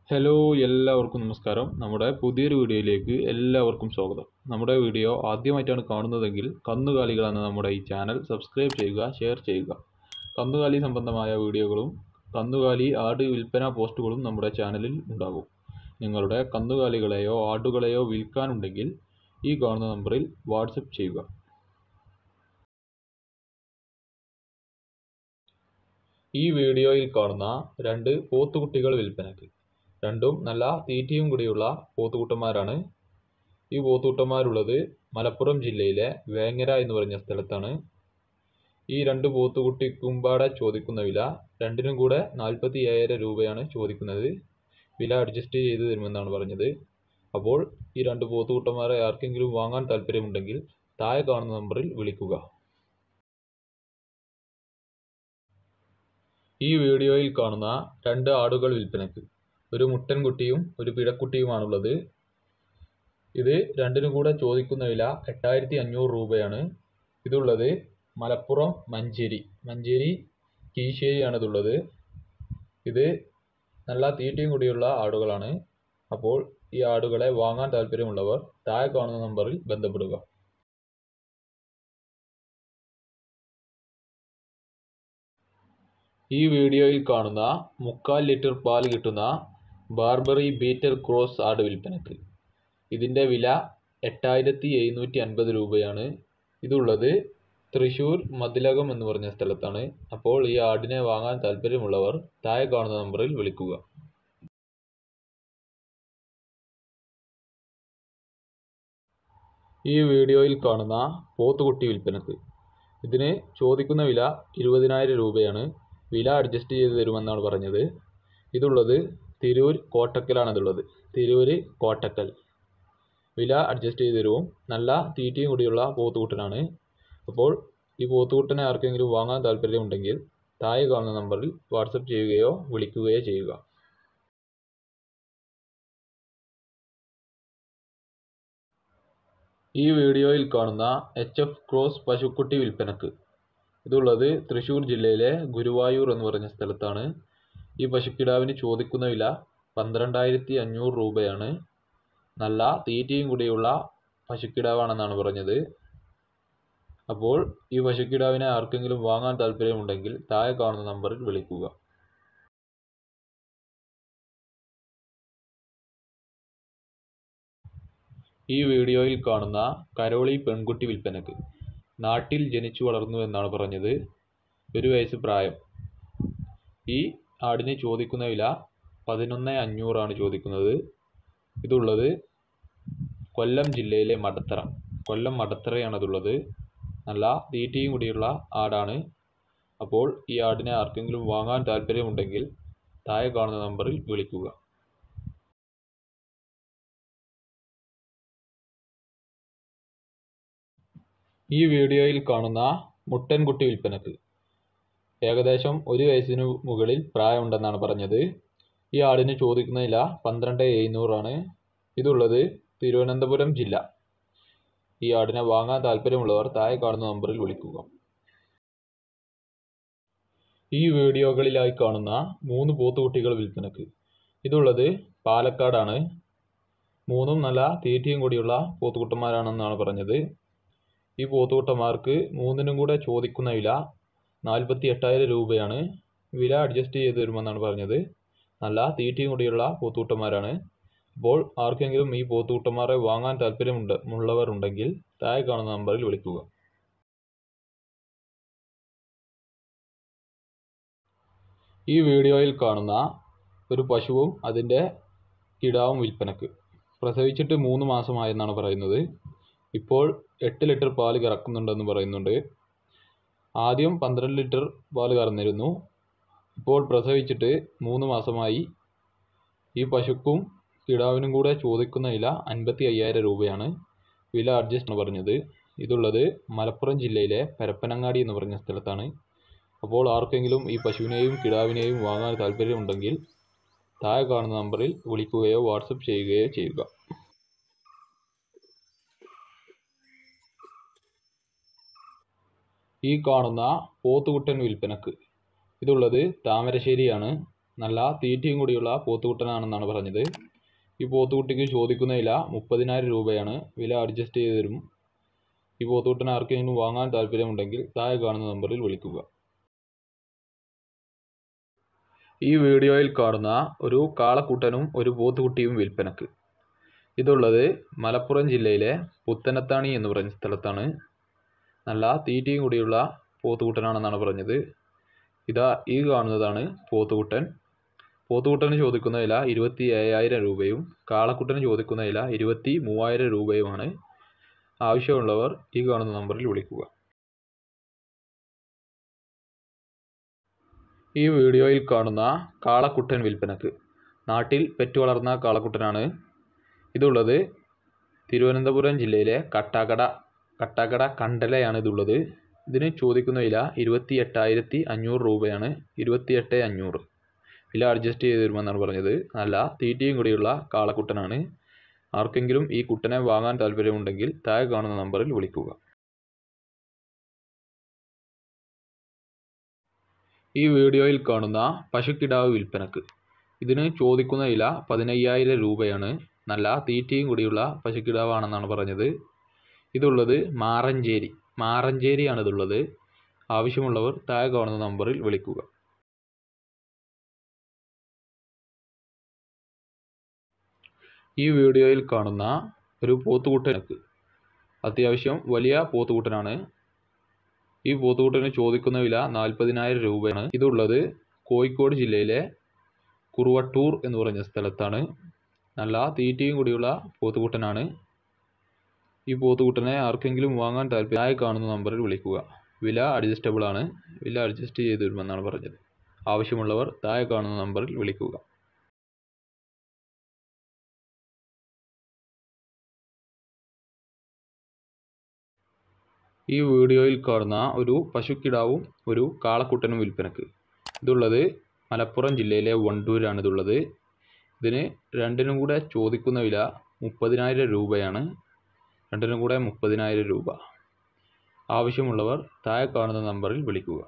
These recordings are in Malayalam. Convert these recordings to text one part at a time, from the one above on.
ഹലോ എല്ലാവർക്കും നമസ്കാരം നമ്മുടെ പുതിയൊരു വീഡിയോയിലേക്ക് എല്ലാവർക്കും സ്വാഗതം നമ്മുടെ വീഡിയോ ആദ്യമായിട്ടാണ് കാണുന്നതെങ്കിൽ കന്നുകാലികൾ എന്ന നമ്മുടെ ഈ ചാനൽ സബ്സ്ക്രൈബ് ചെയ്യുക ഷെയർ ചെയ്യുക കന്നുകാലി സംബന്ധമായ വീഡിയോകളും കന്നുകാലി ആട് വിൽപ്പന പോസ്റ്റുകളും നമ്മുടെ ചാനലിൽ ഉണ്ടാകും നിങ്ങളുടെ കന്നുകാലികളെയോ ആടുകളെയോ വിൽക്കാനുണ്ടെങ്കിൽ ഈ കാണുന്ന നമ്പറിൽ വാട്സപ്പ് ചെയ്യുക ഈ വീഡിയോയിൽ കാണുന്ന രണ്ട് പോത്തുകുട്ടികൾ വിൽപ്പനയ്ക്ക് രണ്ടും നല്ല തീറ്റയും കൂടിയുള്ള പോത്തുകുട്ടന്മാരാണ് ഈ പോത്തുകുട്ടന്മാരുള്ളത് മലപ്പുറം ജില്ലയിലെ വേങ്ങര എന്ന് പറഞ്ഞ സ്ഥലത്താണ് ഈ രണ്ട് പോത്തുകുട്ടിക്കുമ്പാടെ ചോദിക്കുന്ന വില രണ്ടിനും കൂടെ നാൽപ്പത്തി ഏഴര രൂപയാണ് ചോദിക്കുന്നത് വില അഡ്ജസ്റ്റ് ചെയ്ത് തരുമെന്നാണ് പറഞ്ഞത് അപ്പോൾ ഈ രണ്ട് പോത്തുകുട്ടന്മാരെ ആർക്കെങ്കിലും വാങ്ങാൻ താല്പര്യമുണ്ടെങ്കിൽ താഴെ കാണുന്ന നമ്പറിൽ വിളിക്കുക ഈ വീഡിയോയിൽ കാണുന്ന രണ്ട് ആടുകൾ വിൽപ്പനയ്ക്ക് ഒരു മുട്ടൻകുട്ടിയും ഒരു പിടക്കുട്ടിയുമാണുള്ളത് ഇത് രണ്ടിനും കൂടെ ചോദിക്കുന്ന വില എട്ടായിരത്തി അഞ്ഞൂറ് രൂപയാണ് ഇതുള്ളത് മലപ്പുറം മഞ്ചേരി മഞ്ചേരി കീശ്ശേരിയാണ് ഇതുള്ളത് ഇത് നല്ല തീറ്റയും കൂടിയുള്ള ആടുകളാണ് അപ്പോൾ ഈ ആടുകളെ വാങ്ങാൻ താല്പര്യമുള്ളവർ താഴെ കാണുന്ന നമ്പറിൽ ബന്ധപ്പെടുക ഈ വീഡിയോയിൽ കാണുന്ന മുക്കാൽ ലിറ്റർ പാൽ കിട്ടുന്ന ബാർബറി ബീറ്റൽ ക്രോസ് ആട് വിൽപ്പനയ്ക്ക് ഇതിൻ്റെ വില എട്ടായിരത്തി എഴുന്നൂറ്റി അൻപത് രൂപയാണ് ഇതുള്ളത് തൃശ്ശൂർ മതിലകം എന്ന് പറഞ്ഞ സ്ഥലത്താണ് അപ്പോൾ ഈ ആടിനെ വാങ്ങാൻ താല്പര്യമുള്ളവർ താഴെ കാണുന്ന നമ്പറിൽ വിളിക്കുക ഈ വീഡിയോയിൽ കാണുന്ന പോത്തുകുട്ടി വിൽപ്പനക്ക് ഇതിന് ചോദിക്കുന്ന വില ഇരുപതിനായിരം രൂപയാണ് വില അഡ്ജസ്റ്റ് ചെയ്ത് തരുമെന്നാണ് പറഞ്ഞത് ഇതുള്ളത് തിരൂർ കോട്ടക്കലാണ് ഇതുള്ളത് തിരൂർ കോട്ടക്കൽ വില അഡ്ജസ്റ്റ് ചെയ്ത് തരുവും നല്ല തീറ്റയും കൂടിയുള്ള പോത്തുകുട്ടനാണ് അപ്പോൾ ഈ പോത്തുകുട്ടനെ ആർക്കെങ്കിലും വാങ്ങാൻ താല്പര്യമുണ്ടെങ്കിൽ താഴെ കാണുന്ന നമ്പറിൽ വാട്സപ്പ് ചെയ്യുകയോ വിളിക്കുകയോ ചെയ്യുക ഈ വീഡിയോയിൽ കാണുന്ന എച്ച് എഫ് ക്രോസ് പശുക്കുട്ടി വിൽപ്പനക്ക് ഇതുള്ളത് തൃശ്ശൂർ ജില്ലയിലെ ഗുരുവായൂർ എന്ന് പറഞ്ഞ സ്ഥലത്താണ് ഈ പശുക്കിടാവിന് ചോദിക്കുന്ന വില പന്ത്രണ്ടായിരത്തി അഞ്ഞൂറ് രൂപയാണ് നല്ല തീറ്റയും കൂടിയുള്ള പശുക്കിടാവാണെന്നാണ് പറഞ്ഞത് അപ്പോൾ ഈ പശുക്കിടാവിനെ ആർക്കെങ്കിലും വാങ്ങാൻ താല്പര്യമുണ്ടെങ്കിൽ താഴെ കാണുന്ന നമ്പറിൽ വിളിക്കുക ഈ വീഡിയോയിൽ കാണുന്ന കരോളി പെൺകുട്ടി വിൽപ്പനക്ക് നാട്ടിൽ ജനിച്ചു വളർന്നു എന്നാണ് പറഞ്ഞത് ഒരു വയസ്സ് പ്രായം ഈ ആടിന് ചോദിക്കുന്ന വില പതിനൊന്ന് അഞ്ഞൂറാണ് ചോദിക്കുന്നത് ഇതുള്ളത് കൊല്ലം ജില്ലയിലെ മടത്തറ കൊല്ലം മടത്തറയാണ് ഇതുള്ളത് നല്ല തീറ്റയും കൂടിയുള്ള ആടാണ് അപ്പോൾ ഈ ആടിനെ ആർക്കെങ്കിലും വാങ്ങാൻ താല്പര്യമുണ്ടെങ്കിൽ താഴെ കാണുന്ന നമ്പറിൽ വിളിക്കുക ഈ വീഡിയോയിൽ കാണുന്ന മുട്ടൻകുട്ടി വിൽപ്പനക്ക് ഏകദേശം ഒരു വയസ്സിന് മുകളിൽ പ്രായമുണ്ടെന്നാണ് പറഞ്ഞത് ഈ ആടിന് ചോദിക്കുന്ന വില പന്ത്രണ്ട് എഴുന്നൂറാണ് ഇതുള്ളത് തിരുവനന്തപുരം ജില്ല ഈ ആടിനെ വാങ്ങാൻ താല്പര്യമുള്ളവർ താഴെ കാണുന്ന നമ്പറിൽ വിളിക്കുക ഈ വീഡിയോകളിലായി കാണുന്ന മൂന്ന് പോത്തുകുട്ടികൾ വിൽപ്പനക്ക് ഇതുള്ളത് പാലക്കാടാണ് മൂന്നും നല്ല തീറ്റയും കൂടിയുള്ള പോത്തുകുട്ടന്മാരാണെന്നാണ് പറഞ്ഞത് ഈ പോത്തുകുട്ടന്മാർക്ക് മൂന്നിനും കൂടെ ചോദിക്കുന്ന വില നാൽപ്പത്തി എട്ടായിരം രൂപയാണ് വില അഡ്ജസ്റ്റ് ചെയ്ത് തരുമെന്നാണ് പറഞ്ഞത് നല്ല തീറ്റയും കൂടിയുള്ള പോത്തുകുട്ടന്മാരാണ് അപ്പോൾ ആർക്കെങ്കിലും ഈ പോത്തുകുട്ടന്മാരെ വാങ്ങാൻ താല്പര്യമുണ്ട് ഉള്ളവർ ഉണ്ടെങ്കിൽ താഴെ കാണുന്ന നമ്പറിൽ വിളിക്കുക ഈ വീഡിയോയിൽ കാണുന്ന ഒരു പശുവും അതിൻ്റെ കിടാവും വിൽപ്പനക്ക് പ്രസവിച്ചിട്ട് മൂന്ന് മാസമായെന്നാണ് പറയുന്നത് ഇപ്പോൾ എട്ട് ലിറ്റർ പാല് കറക്കുന്നുണ്ടെന്ന് പറയുന്നുണ്ട് ആദ്യം പന്ത്രണ്ട് ലിറ്റർ പാല് കറന്നിരുന്നു ഇപ്പോൾ പ്രസവിച്ചിട്ട് മൂന്ന് മാസമായി ഈ പശുക്കും കിടാവിനും കൂടെ ചോദിക്കുന്ന വില അൻപത്തി അയ്യായിരം രൂപയാണ് വില അഡ്ജസ്റ്റ് ആണ് പറഞ്ഞത് ഇതുള്ളത് മലപ്പുറം ജില്ലയിലെ പരപ്പനങ്ങാടി എന്ന് പറഞ്ഞ സ്ഥലത്താണ് അപ്പോൾ ആർക്കെങ്കിലും ഈ പശുവിനെയും കിടാവിനെയും വാങ്ങാൻ താല്പര്യമുണ്ടെങ്കിൽ താഴെ കാണുന്ന നമ്പറിൽ വിളിക്കുകയോ വാട്സപ്പ് ചെയ്യുകയോ ചെയ്യുക ഈ കാണുന്ന പോത്തുകുട്ടൻ വിൽപ്പനക്ക് ഇതുള്ളത് താമരശ്ശേരിയാണ് നല്ല തീറ്റയും കൂടിയുള്ള പോത്തുകുട്ടനാണെന്നാണ് പറഞ്ഞത് ഈ പോത്തുകുട്ടിക്ക് ചോദിക്കുന്ന വില മുപ്പതിനായിരം രൂപയാണ് വില അഡ്ജസ്റ്റ് ചെയ്ത് തരും ഈ പോത്തുകുട്ടൻ ആർക്കെങ്കിലും വാങ്ങാൻ താല്പര്യമുണ്ടെങ്കിൽ താഴെ കാണുന്ന നമ്പറിൽ വിളിക്കുക ഈ വീഡിയോയിൽ കാണുന്ന ഒരു കാളക്കുട്ടനും ഒരു പോത്തുകുട്ടിയും വിൽപ്പനക്ക് ഇതുള്ളത് മലപ്പുറം ജില്ലയിലെ പുത്തനത്താണി എന്ന് പറഞ്ഞ സ്ഥലത്താണ് നല്ല തീറ്റയും കൂടിയുള്ള പോത്തുകുട്ടനാണെന്നാണ് പറഞ്ഞത് ഇതാ ഈ കാണുന്നതാണ് പോത്തുകുട്ടൻ പോത്തുകുട്ടന് ചോദിക്കുന്ന വില ഇരുപത്തി ഏഴായിരം രൂപയും കാളക്കുട്ടന് ചോദിക്കുന്ന വില ഇരുപത്തി മൂവായിരം രൂപയുമാണ് ആവശ്യമുള്ളവർ ഈ കാണുന്ന നമ്പറിൽ വിളിക്കുക ഈ വീഡിയോയിൽ കാണുന്ന കാളക്കുട്ടൻ വിൽപ്പനക്ക് നാട്ടിൽ പെറ്റു വളർന്ന കാളക്കുട്ടനാണ് ഇതുള്ളത് തിരുവനന്തപുരം ജില്ലയിലെ കട്ടാക്കട കട്ടാക്കട കണ്ടലയാണ് ഇതുള്ളത് ഇതിന് ചോദിക്കുന്ന വില ഇരുപത്തി എട്ടായിരത്തി അഞ്ഞൂറ് രൂപയാണ് ഇരുപത്തി എട്ട് അഞ്ഞൂറ് വില അഡ്ജസ്റ്റ് ചെയ്ത് തരുമെന്നാണ് പറഞ്ഞത് നല്ല തീറ്റയും കൂടിയുള്ള കാളക്കുട്ടനാണ് ആർക്കെങ്കിലും ഈ കുട്ടനെ വാങ്ങാൻ താല്പര്യമുണ്ടെങ്കിൽ താഴെ കാണുന്ന നമ്പറിൽ വിളിക്കുക ഈ വീഡിയോയിൽ കാണുന്ന പശുക്കിടാവ് വിൽപ്പനക്ക് ഇതിന് ചോദിക്കുന്ന വില പതിനയ്യായിരം രൂപയാണ് നല്ല തീറ്റയും കൂടിയുള്ള പശുക്കിടാവാണെന്നാണ് പറഞ്ഞത് ഇതുള്ളത് മാറഞ്ചേരി മാറഞ്ചേരിയാണ് ഇതുള്ളത് ആവശ്യമുള്ളവർ താഴെ കാണുന്ന നമ്പറിൽ വിളിക്കുക ഈ വീഡിയോയിൽ കാണുന്ന ഒരു പോത്തുകുട്ടനക്ക് അത്യാവശ്യം വലിയ പോത്തുകുട്ടനാണ് ഈ പോത്തുകുട്ടന് ചോദിക്കുന്ന വില നാൽപ്പതിനായിരം രൂപയാണ് ഇതുള്ളത് കോഴിക്കോട് ജില്ലയിലെ കുറുവട്ടൂർ എന്ന് പറഞ്ഞ സ്ഥലത്താണ് നല്ല തീറ്റയും കൂടിയുള്ള പോത്തുകുട്ടനാണ് ഈ പോത്തുകുട്ടനെ ആർക്കെങ്കിലും വാങ്ങാൻ താല്പര്യമായി കാണുന്ന നമ്പറിൽ വിളിക്കുക വില അഡ്ജസ്റ്റബിൾ ആണ് വില അഡ്ജസ്റ്റ് ചെയ്ത് തരുമെന്നാണ് പറഞ്ഞത് ആവശ്യമുള്ളവർ താഴെ കാണുന്ന നമ്പറിൽ വിളിക്കുക ഈ വീഡിയോയിൽ കാണുന്ന ഒരു പശുക്കിടാവും ഒരു കാളക്കുട്ടനും വിൽപ്പനക്ക് ഇതുള്ളത് മലപ്പുറം ജില്ലയിലെ വണ്ടൂരാണ് ഇതുള്ളത് ഇതിന് രണ്ടിനും കൂടെ ചോദിക്കുന്ന വില മുപ്പതിനായിരം രൂപയാണ് രണ്ടിനും കൂടെ മുപ്പതിനായിരം രൂപ ആവശ്യമുള്ളവർ താഴെ കാണുന്ന നമ്പറിൽ വിളിക്കുക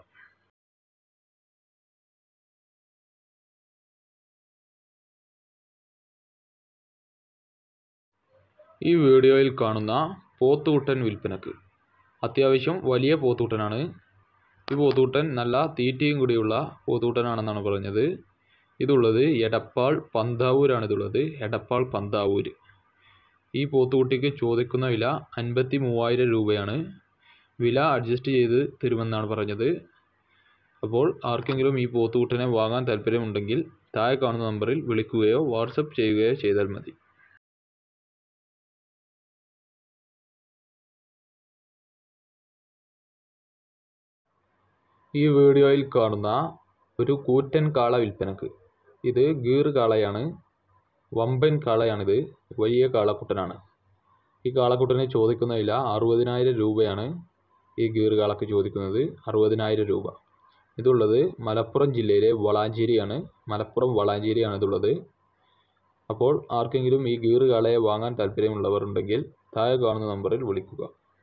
ഈ വീഡിയോയിൽ കാണുന്ന പോത്തുകുട്ടൻ വിൽപ്പനക്ക് അത്യാവശ്യം വലിയ പോത്തുകുട്ടനാണ് ഈ പോത്തുകുട്ടൻ നല്ല തീറ്റയും കൂടിയുള്ള പോത്തുകുട്ടനാണെന്നാണ് പറഞ്ഞത് ഇതുള്ളത് എടപ്പാൾ പന്താവൂരാണ് ഇതുള്ളത് എടപ്പാൾ പന്താവൂര് ഈ പോത്തുകുട്ടിക്ക് ചോദിക്കുന്ന വില അൻപത്തി മൂവായിരം രൂപയാണ് വില അഡ്ജസ്റ്റ് ചെയ്ത് തരുമെന്നാണ് പറഞ്ഞത് അപ്പോൾ ആർക്കെങ്കിലും ഈ പോത്തുകുട്ടനെ വാങ്ങാൻ താല്പര്യമുണ്ടെങ്കിൽ താഴെ കാണുന്ന നമ്പറിൽ വിളിക്കുകയോ വാട്സപ്പ് ചെയ്യുകയോ ചെയ്താൽ മതി ഈ വീഡിയോയിൽ കാണുന്ന ഒരു കൂറ്റൻ കാള വിൽപ്പനക്ക് ഇത് ഗീർ കാളയാണ് വമ്പൻ കാളയാണിത് വലിയ കാളക്കുട്ടനാണ് ഈ കാളക്കുട്ടനെ ചോദിക്കുന്ന വില അറുപതിനായിരം രൂപയാണ് ഈ ഗീർ കാളക്ക് ചോദിക്കുന്നത് അറുപതിനായിരം രൂപ ഇതുള്ളത് മലപ്പുറം ജില്ലയിലെ വളാഞ്ചേരിയാണ് മലപ്പുറം വളാഞ്ചേരിയാണ് ഇതുള്ളത് അപ്പോൾ ആർക്കെങ്കിലും ഈ ഗീർ കാളയെ വാങ്ങാൻ താല്പര്യമുള്ളവർ ഉണ്ടെങ്കിൽ താഴെ കാണുന്ന നമ്പറിൽ വിളിക്കുക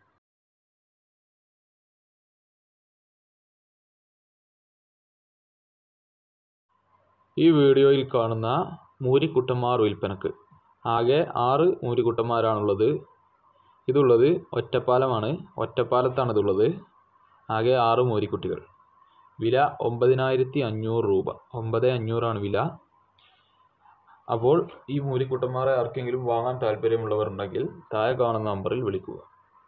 ഈ വീഡിയോയിൽ കാണുന്ന മൂരിക്കുട്ടന്മാർ വിൽപ്പനക്ക് ആകെ ആറ് മൂരിക്കുട്ടന്മാരാണുള്ളത് ഇതുള്ളത് ഒറ്റപ്പാലമാണ് ഒറ്റപ്പാലത്താണ് ഇതുള്ളത് ആകെ ആറ് മൂരിക്കുട്ടികൾ വില ഒമ്പതിനായിരത്തി അഞ്ഞൂറ് രൂപ ഒമ്പത് അഞ്ഞൂറാണ് വില അപ്പോൾ ഈ മൂരിക്കുട്ടന്മാരെ ആർക്കെങ്കിലും വാങ്ങാൻ താല്പര്യമുള്ളവർ ഉണ്ടെങ്കിൽ താഴെ കാണുന്ന നമ്പറിൽ വിളിക്കുക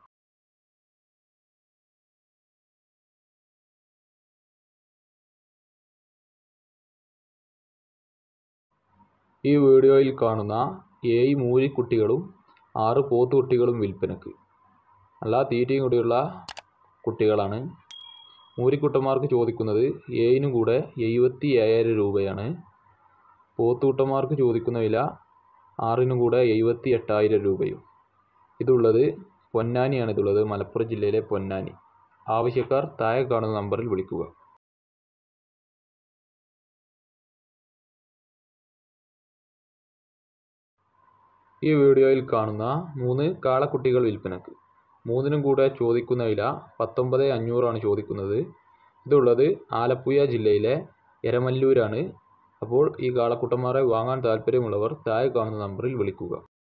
ഈ വീഡിയോയിൽ കാണുന്ന ഏഴ് മൂരിക്കുട്ടികളും ആറ് പോത്തുകുട്ടികളും വിൽപ്പനക്ക് നല്ല തീറ്റയും കൂടിയുള്ള കുട്ടികളാണ് മൂരിക്കുട്ടന്മാർക്ക് ചോദിക്കുന്നത് ഏഴിനും കൂടെ എഴുപത്തി ഏഴായിരം രൂപയാണ് പോത്തുകുട്ടന്മാർക്ക് ചോദിക്കുന്ന വില ആറിനും കൂടെ എഴുപത്തി എട്ടായിരം രൂപയും ഇതുള്ളത് പൊന്നാനിയാണ് ഇതുള്ളത് മലപ്പുറം ജില്ലയിലെ പൊന്നാനി ആവശ്യക്കാർ താഴെ കാണുന്ന നമ്പറിൽ വിളിക്കുക ഈ വീഡിയോയിൽ കാണുന്ന മൂന്ന് കാളക്കുട്ടികൾ വിൽപ്പനക്ക് മൂന്നിനും കൂടെ ചോദിക്കുന്ന വില പത്തൊമ്പത് അഞ്ഞൂറാണ് ചോദിക്കുന്നത് ഇതുള്ളത് ആലപ്പുഴ ജില്ലയിലെ എരമല്ലൂരാണ് അപ്പോൾ ഈ കാളക്കുട്ടന്മാരെ വാങ്ങാൻ താല്പര്യമുള്ളവർ താഴെ കാണുന്ന നമ്പറിൽ വിളിക്കുക